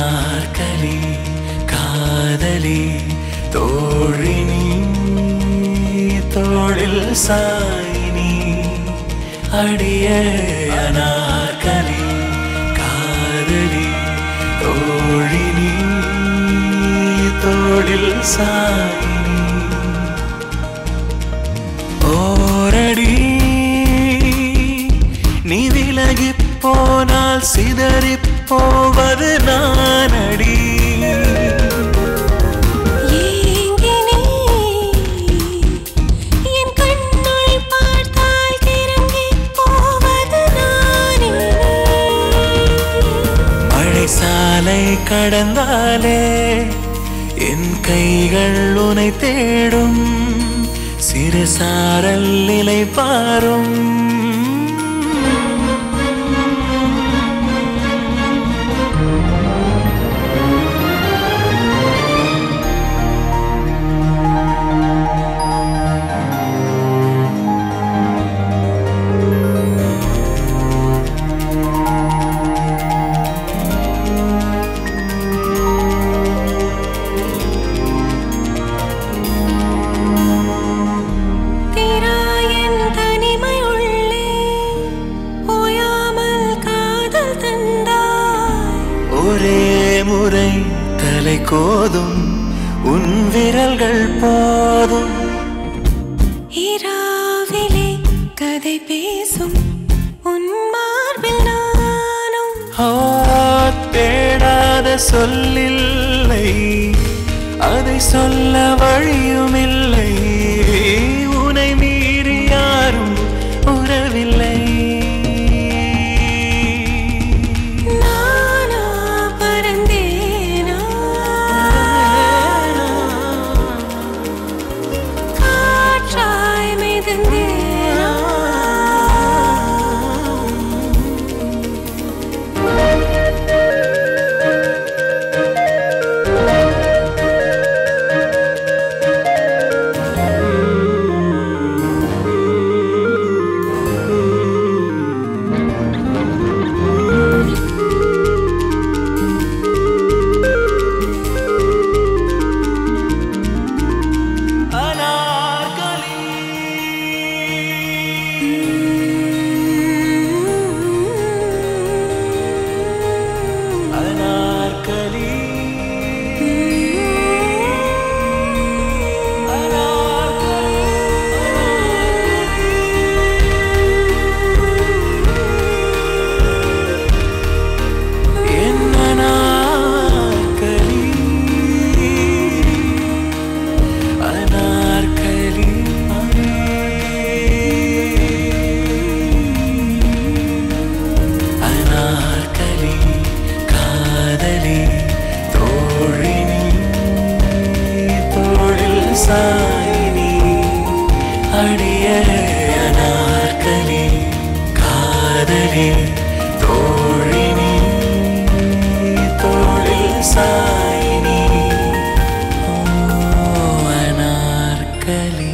அனார்கலி காதலி தோழினி தோளில் சாயினி அடிய அனார்கலி காதலி தோழினி தோளில் சாயினி ஓரடி நீ விலகி போனால் சிதறி போவது நானடி ஏங்கினே என் கண்ணுள் பார்த்தால் கிறங்கி போவது நானே மழை சாலை கடந்தாலே என் கைகள் உனை தேடும் சிறு சாரல் நிலை பாரும் தீராயன் தனிமை உள்ளே ஓயாமல் காதல் தந்தாய் ஒரே முறை தலை கோதும் உன் விரல்கள் போதும் இரவிலே கதை பேசும் உன் மார்பில் நானும் ஆ, தேடாத சொல்லில்லை அதை சொல்ல வழியுமில்லை உனை மீறி யாரும் உறவில்லை நானா பறந்தேனா காற்றாய் மிதந்தேனா அனார்கலி அனார்கலி அனார்கலி அனார்கலி காதலி தோழினி தோழில் சாயினி அடிய அனார்கலி காதலி தோழினி தோழில் சாயினி ஓ அனார்கலி